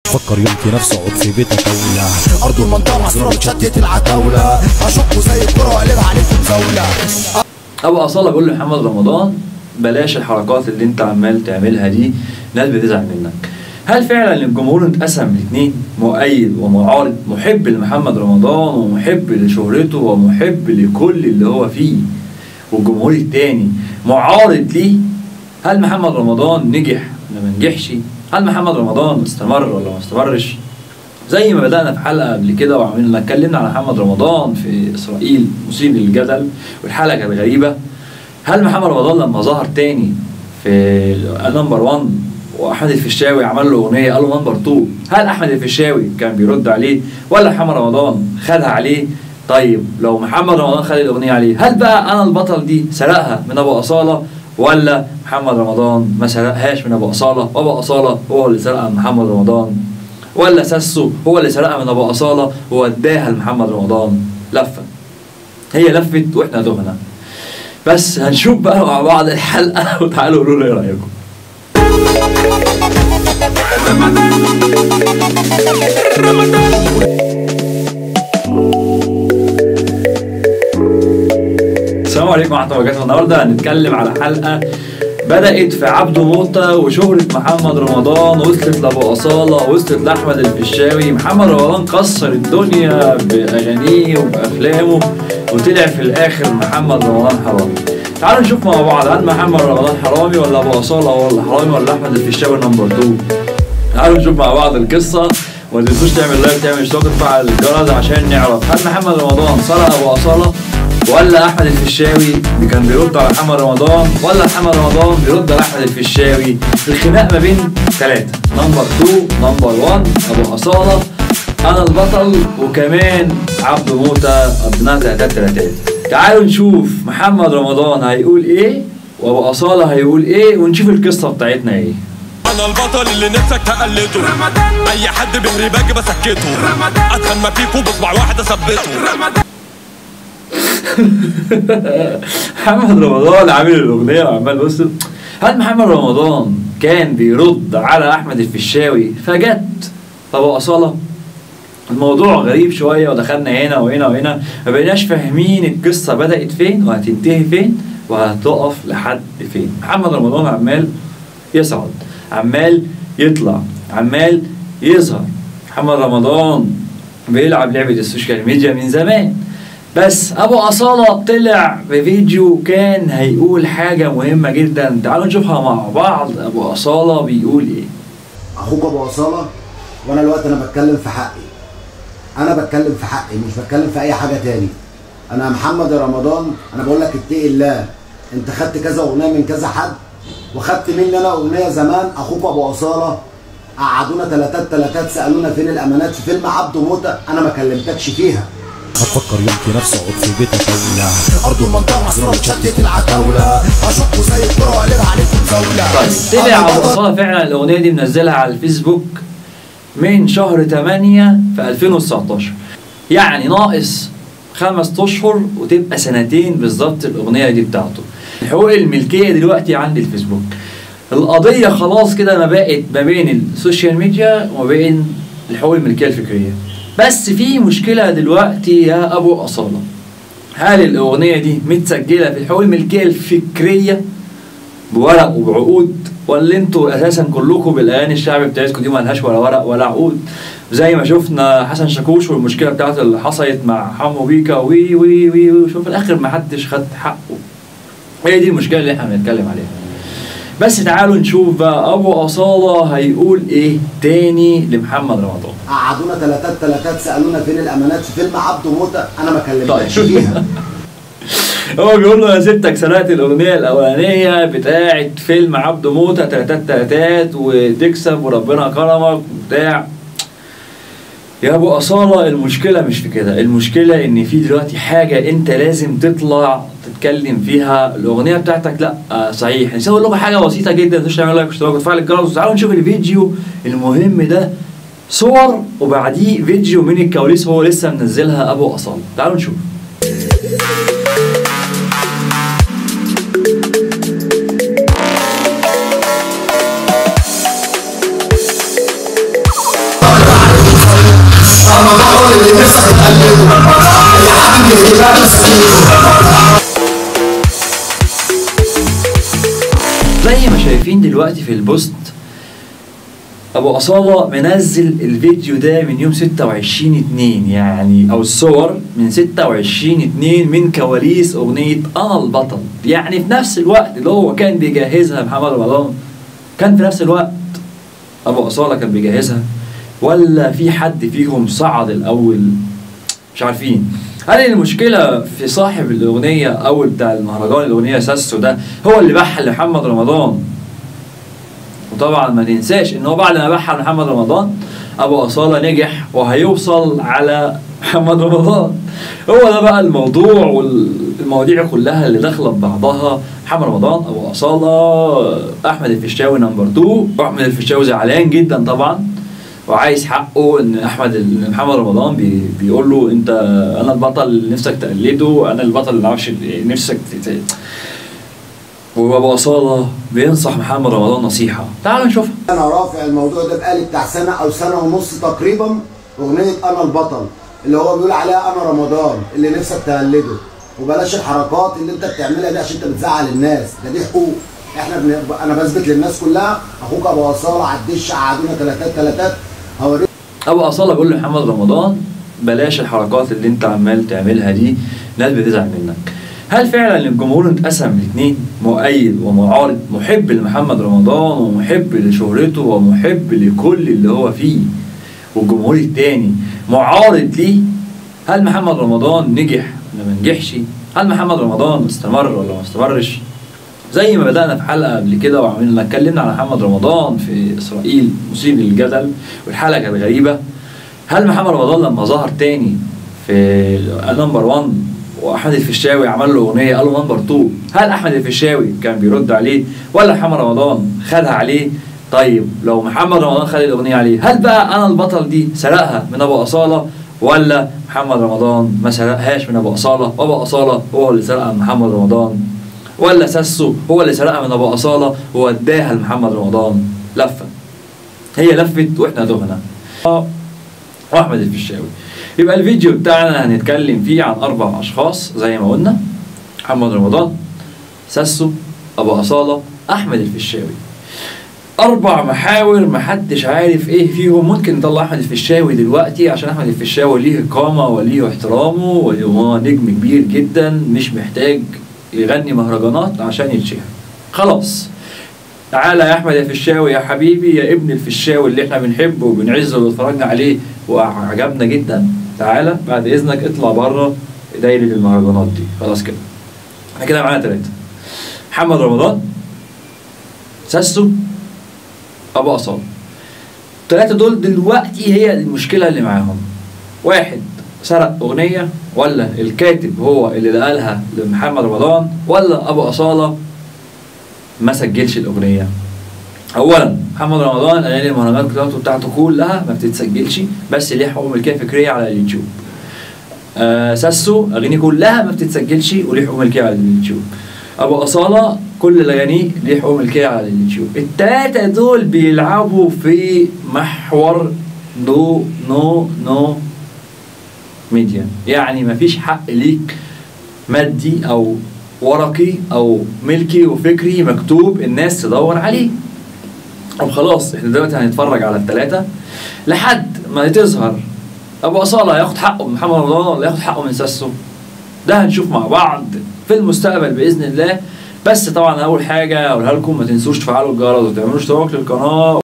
فكر يوم في نفسه اقعد في بيتك اولى ارض المنطقه محصوره بتشتت العتاوله اشقه زي الكره واقلبها عليكم زاوله ابو اصاله بيقول لمحمد رمضان بلاش الحركات اللي انت عمال تعملها دي ناس بتزعل منك هل فعلا الجمهور انقسم لاثنين مؤيد ومعارض محب لمحمد رمضان ومحب لشهرته ومحب لكل اللي هو فيه والجمهور التاني معارض ليه هل محمد رمضان نجح ولا ما نجحش هل محمد رمضان استمر ولا ما استمرش زي ما بدأنا في حلقة قبل كده وعملنا اتكلمنا على محمد رمضان في إسرائيل مثير للجدل والحلقة كانت غريبة هل محمد رمضان لما ظهر تاني في نمبر 1 واحمد الفيشاوي عمل له اغنيه قال له نمبر 2 هل احمد الفيشاوي كان بيرد عليه ولا محمد رمضان خدها عليه طيب لو محمد رمضان خد الاغنيه عليه هل بقى انا البطل دي سرقها من ابو اصاله ولا محمد رمضان ما سرقهاش من ابو اصاله وابو اصاله هو اللي سرقها من محمد رمضان ولا ساسو هو اللي سرقها من ابو اصاله ووداها لمحمد رمضان لفه هي لفت واحنا تهنا بس هنشوف بقى مع بعض الحلقه وتعالوا قولوا لي ايه رايكم السلام عليكم ورحمه الله وبركاته النهارده هنتكلم على حلقه بدأت في عبده موتة وشهرة محمد رمضان وصلت لأبو أصالة وصلت لأحمد الفيشاوي محمد رمضان كسر الدنيا بأغانيه وبأفلامه وطلع في الآخر محمد رمضان حرامي تعالوا نشوف مع بعض هل محمد رمضان حرامي ولا أبو أصالة ولا حرامي ولا أحمد الفيشاوي نمبر 2 تعالوا نشوف مع بعض القصة وما تنسوش تعمل لايك تعمل اشتراك وتفعل الجرس عشان نعرف هل محمد رمضان سرق أبو أصالة ولا احمد الفيشاوي اللي كان بيرد على محمد رمضان ولا محمد رمضان بيرد على احمد الفيشاوي الخناق ما بين ثلاثه نمبر 2 نمبر 1 ابو اصاله انا البطل وكمان عبده موته قضيناها تلاتات تلاتات تعالوا نشوف محمد رمضان هيقول ايه وابو اصاله هيقول ايه ونشوف القصه بتاعتنا ايه انا البطل اللي نفسك تقلده اي حد بيهري باجي بسكته اتخن ما فيكو بصبع واحد اثبته محمد رمضان عامل الاغنيه وعمال بص هل محمد رمضان كان بيرد على احمد الفيشاوي فجت ابو اصاله الموضوع غريب شويه ودخلنا هنا وهنا وهنا ما بقيناش فاهمين القصه بدات فين وهتنتهي فين وهتقف لحد فين محمد رمضان عمال يصعد عمال يطلع عمال يظهر محمد رمضان بيلعب لعبه السوشيال ميديا من زمان بس ابو اصاله طلع بفيديو كان هيقول حاجه مهمه جدا تعالوا نشوفها مع بعض ابو اصاله بيقول ايه اخوك ابو اصاله وانا الوقت انا بتكلم في حقي انا بتكلم في حقي مش بتكلم في اي حاجه تاني انا محمد رمضان انا بقول لك اتقي الله انت خدت كذا اغنيه من كذا حد وخدت مني انا اغنيه زمان اخوك ابو اصاله قعدونا تلاتات تلاتات سالونا فين الامانات في فيلم عبده موته انا ما كلمتكش فيها هتفكر يوم في نفسه اقعد في بيتك اولى ارض المنطقه محصوره بتشتت العتاوله اشقه زي الكره واقلبها عليكم زاوله طيب طلع ابو اصاله فعلا الاغنيه دي منزلها على الفيسبوك من شهر 8 في 2019 يعني ناقص خمس اشهر وتبقى سنتين بالظبط الاغنيه دي بتاعته حقوق الملكيه دلوقتي عند الفيسبوك القضيه خلاص كده ما بقت ما بين السوشيال ميديا وما بين الحقوق الملكيه الفكريه بس في مشكله دلوقتي يا ابو اصاله هل الاغنيه دي متسجله في الحقوق الملكيه الفكريه بورق وبعقود ولا انتوا اساسا كلكم بالاغاني الشعبي بتاعتكم دي مالهاش ولا ورق ولا عقود زي ما شفنا حسن شاكوش والمشكله بتاعته اللي حصلت مع حمو بيكا وي وي وي وشوف في الاخر ما حدش خد حقه هي دي المشكله اللي احنا بنتكلم عليها بس تعالوا نشوف بقى ابو اصاله هيقول ايه تاني لمحمد رمضان قعدونا تلاتات تلاتات سالونا فين الامانات في فيلم عبده موته انا ما كلمتكش طيب. فيها هو بيقول له انا سبتك سرقت الاغنيه الاولانيه بتاعت فيلم عبده موته تلاتات تلاتات وتكسب وربنا كرمك وبتاع يا ابو اصاله المشكله مش في كده المشكله ان في دلوقتي حاجه انت لازم تطلع تتكلم فيها الاغنيه بتاعتك لا آه صحيح نسيت اقول لكم حاجه بسيطه جدا تخش تعمل لايك واشتراك وتفعل الجرس تعالوا نشوف الفيديو المهم ده صور وبعديه فيديو من الكواليس هو لسه منزلها ابو اصاله تعالوا نشوف زي ما شايفين دلوقتي في البوست ابو اصاله منزل الفيديو ده من يوم 26 2 يعني او الصور من 26 2 من كواليس اغنيه انا البطل يعني في نفس الوقت اللي هو كان بيجهزها محمد رمضان كان في نفس الوقت ابو اصاله كان بيجهزها ولا في حد فيهم صعد الاول مش عارفين هل المشكلة في صاحب الأغنية أو بتاع المهرجان الأغنية ساسو ده هو اللي بحل لمحمد رمضان وطبعا ما تنساش ان هو بعد ما بحر محمد رمضان ابو اصاله نجح وهيوصل على محمد رمضان هو ده بقى الموضوع والمواضيع كلها اللي داخله ببعضها محمد رمضان ابو اصاله احمد الفيشاوي نمبر 2 واحمد الفيشاوي زعلان جدا طبعا وعايز حقه ان احمد ال- محمد رمضان بي بيقول له انت انا البطل اللي نفسك تقلده انا البطل اللي معرفش نفسك ت- ت- وابو اصاله بينصح محمد رمضان نصيحه تعالوا نشوفها انا رافع الموضوع ده بقالي بتاع سنه او سنه ونص تقريبا اغنيه انا البطل اللي هو بيقول عليها انا رمضان اللي نفسك تقلده وبلاش الحركات اللي انت بتعملها دي عشان انت بتزعل الناس ده دي حقوق احنا بن... انا بثبت للناس كلها اخوك ابو اصاله على الدش قعدونا ثلاثات ثلاثات هوريك ابو اصاله بيقول لمحمد رمضان بلاش الحركات اللي انت عمال تعملها دي ناس بتزعل منك هل فعلا الجمهور انقسم لاثنين مؤيد ومعارض محب لمحمد رمضان ومحب لشهرته ومحب لكل اللي هو فيه والجمهور التاني معارض ليه هل محمد رمضان نجح ولا ما نجحش هل محمد رمضان استمر ولا ما استمرش زي ما بدأنا في حلقة قبل كده وعملنا اتكلمنا على محمد رمضان في إسرائيل مثير للجدل والحلقة كانت غريبة هل محمد رمضان لما ظهر تاني في نمبر 1 واحمد الفيشاوي عمل له اغنيه قال له نمبر 2 هل احمد الفيشاوي كان بيرد عليه ولا محمد رمضان خدها عليه طيب لو محمد رمضان خد الاغنيه عليه هل بقى انا البطل دي سرقها من ابو اصاله ولا محمد رمضان ما سرقهاش من ابو اصاله وابو اصاله هو اللي سرقها من محمد رمضان ولا ساسو هو اللي سرقها من ابو اصاله ووداها لمحمد رمضان لفه هي لفت واحنا دهنا واحمد الفيشاوي يبقى الفيديو بتاعنا هنتكلم فيه عن اربع اشخاص زي ما قلنا محمد رمضان ساسو ابو اصاله احمد الفيشاوي اربع محاور محدش عارف ايه فيهم ممكن نطلع احمد الفيشاوي دلوقتي عشان احمد الفيشاوي ليه قامه وليه احترامه وهو نجم كبير جدا مش محتاج يغني مهرجانات عشان يتشهر خلاص تعالى يا احمد يا فيشاوي يا حبيبي يا ابن الفيشاوي اللي احنا بنحبه وبنعزه واتفرجنا عليه وعجبنا جدا تعالى بعد اذنك اطلع بره دايره المهرجانات دي خلاص كده احنا كده معانا ثلاثه محمد رمضان ساسو ابو اصاله الثلاثه دول دلوقتي هي المشكله اللي معاهم واحد سرق اغنيه ولا الكاتب هو اللي قالها لمحمد رمضان ولا ابو اصاله ما سجلش الاغنيه اولا محمد رمضان اغاني المهرجانات بتاعته بتاعته كلها ما بتتسجلش بس ليه حقوق ملكيه فكريه على اليوتيوب آه ساسو اغانيه كلها ما بتتسجلش وليه حقوق ملكيه على اليوتيوب ابو اصاله كل الاغاني ليه حقوق ملكيه على اليوتيوب التلاته دول بيلعبوا في محور نو نو نو ميديا يعني مفيش حق ليك مادي او ورقي او ملكي وفكري مكتوب الناس تدور عليه طب خلاص احنا دلوقتي هنتفرج على الثلاثه لحد ما تظهر ابو اصاله هياخد حقه من محمد رمضان ولا ياخد حقه من ساسو ده هنشوف مع بعض في المستقبل باذن الله بس طبعا اول حاجه اقولها لكم ما تنسوش تفعلوا الجرس وتعملوا اشتراك للقناه